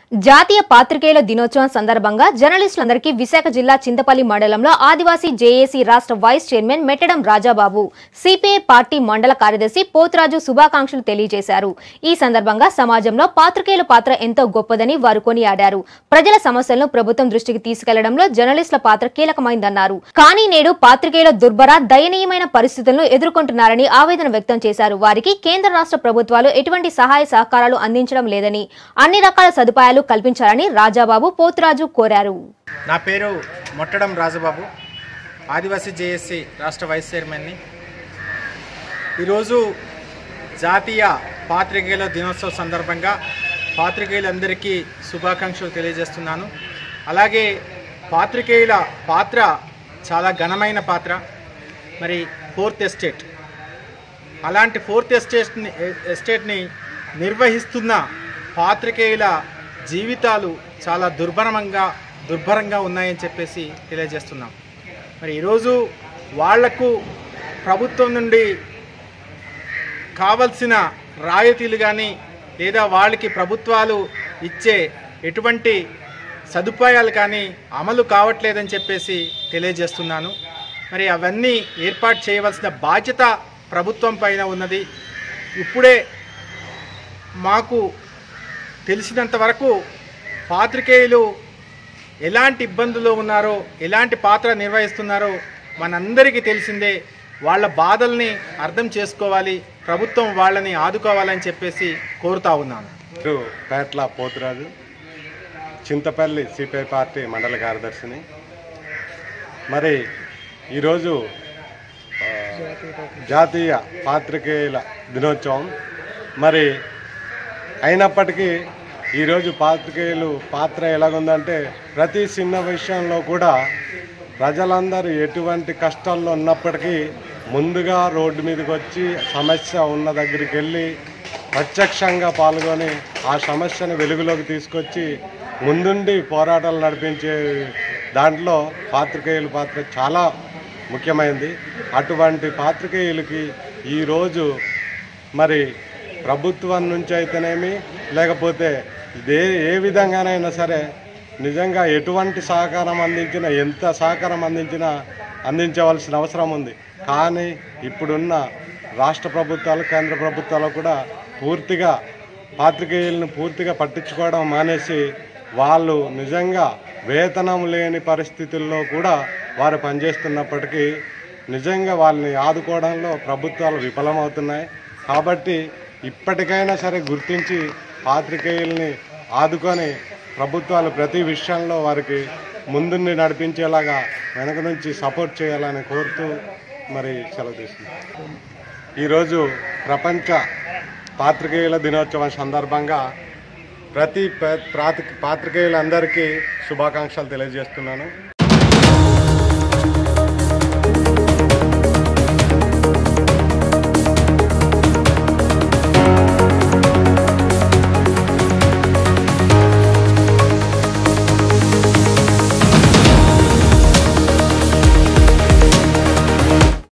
జాతీయ పాత్రికేయుల దినోత్సవం సందర్భంగా జర్నలిస్టులందరికీ విశాఖ జిల్లా చింతపల్లి మండలంలో ఆదివాసీ జేఏసీ రాష్ట్ర vice chairman Mettadam Rajababu CPI party మండల కార్యదర్శి పోతురాజు శుభాకాంక్షలు తెలియజేశారు ఈ సందర్భంగా సమాజంలో పాత్రికేయుల పాత్ర ఎంతో గొప్పదని వారు కొనియాడారు ప్రజల సమస్యలను ప్రభుత్వం దృష్టికి తీసుకెళ్లడంలో జర్నలిస్టుల పాత్ర కీలకమైందన్నారు కానీ నేడు పాత్రికేయుల దుర్భర దయనీయమైన పరిస్థితులను ఎదుర్కొంటున్నారని ఆవేదన వ్యక్తం చేశారు వారికి కేంద్ర రాష్ట్ర ప్రభుత్వాలు ఎటువంటి సహాయ సహకారాలు అందించడం లేదని అన్ని రకాల సదుపాయాలు కల్పించాలని రాజాబాబు పోతురాజు కోరారు నా పేరు మొట్టడం రాజబాబు ఆదివాసీ జేఏసీ రాష్ట్ర వైస్ చైర్మన్ని ఈరోజు జాతీయ పాత్రికేయుల దినోత్సవ సందర్భంగా పాత్రికేయులందరికీ శుభాకాంక్షలు తెలియజేస్తున్నాను అలాగే పాత్రికేయుల పాత్ర చాలా ఘనమైన పాత్ర మరి ఫోర్త్ ఎస్టేట్ అలాంటి ఫోర్త్ ఎస్టేట్ని ఎస్టేట్ని నిర్వహిస్తున్న పాత్రికేయుల జీవితాలు చాలా దుర్భరంగా దుర్భరంగా ఉన్నాయని చెప్పేసి తెలియజేస్తున్నాం మరి ఈరోజు వాళ్లకు ప్రభుత్వం నుండి కావలసిన రాయితీలు కానీ లేదా వాళ్ళకి ప్రభుత్వాలు ఇచ్చే ఎటువంటి సదుపాయాలు కానీ అమలు కావట్లేదని చెప్పేసి తెలియజేస్తున్నాను మరి అవన్నీ ఏర్పాటు చేయవలసిన బాధ్యత ప్రభుత్వం పైన ఉన్నది ఇప్పుడే మాకు తెలిసినంత వరకు పాత్రికేయులు ఎలాంటి ఇబ్బందుల్లో ఉన్నారో ఎలాంటి పాత్ర నిర్వహిస్తున్నారో మనందరికీ తెలిసిందే వాళ్ళ బాధల్ని అర్థం చేసుకోవాలి ప్రభుత్వం వాళ్ళని ఆదుకోవాలని చెప్పేసి కోరుతా ఉన్నాను పేరు పేట్ల పోతురాజు చింతపల్లి సిపిఐ పార్టీ మండల కార్యదర్శిని మరి ఈరోజు ఆ, జాతీయ పాత్రికేయుల దినోత్సవం మరి అయినప్పటికీ ఈరోజు పాత్రికేయులు పాత్ర ఎలాగుందంటే ప్రతి చిన్న విషయంలో కూడా ప్రజలందరూ ఎటువంటి కష్టాల్లో ఉన్నప్పటికీ ముందుగా రోడ్డు మీదకి వచ్చి సమస్య ఉన్న దగ్గరికి వెళ్ళి ప్రత్యక్షంగా పాల్గొని ఆ సమస్యను వెలుగులోకి తీసుకొచ్చి ముందుండి పోరాటాలు నడిపించే దాంట్లో పాత్రికేయుల పాత్ర చాలా ముఖ్యమైనది అటువంటి పాత్రికేయులకి ఈరోజు మరి ప్రభుత్వం నుంచి అయితేనేమి లేకపోతే ఇదే ఏ విధంగానైనా సరే నిజంగా ఎటువంటి సహకారం అందించినా ఎంత సహకారం అందించినా అందించవలసిన అవసరం ఉంది కానీ ఇప్పుడున్న రాష్ట్ర ప్రభుత్వాలు కేంద్ర ప్రభుత్వాలు కూడా పూర్తిగా పాత్రికేయులను పూర్తిగా పట్టించుకోవడం మానేసి వాళ్ళు నిజంగా వేతనం లేని పరిస్థితుల్లో కూడా వారు పనిచేస్తున్నప్పటికీ నిజంగా వాళ్ళని ఆదుకోవడంలో ప్రభుత్వాలు విఫలమవుతున్నాయి కాబట్టి ఇప్పటికైనా సరే గుర్తించి పాత్రికేయుల్ని ఆదుకొని ప్రభుత్వాలు ప్రతి విషయంలో వారికి ముందుండి నడిపించేలాగా వెనక నుంచి సపోర్ట్ చేయాలని కోరుతూ మరి సెలవు తీసుకుంటాం ఈరోజు ప్రపంచ పాత్రికేయుల దినోత్సవం సందర్భంగా ప్రతి ప- ప్రాతి పాత్రికేయులందరికీ శుభాకాంక్షలు తెలియజేస్తున్నాను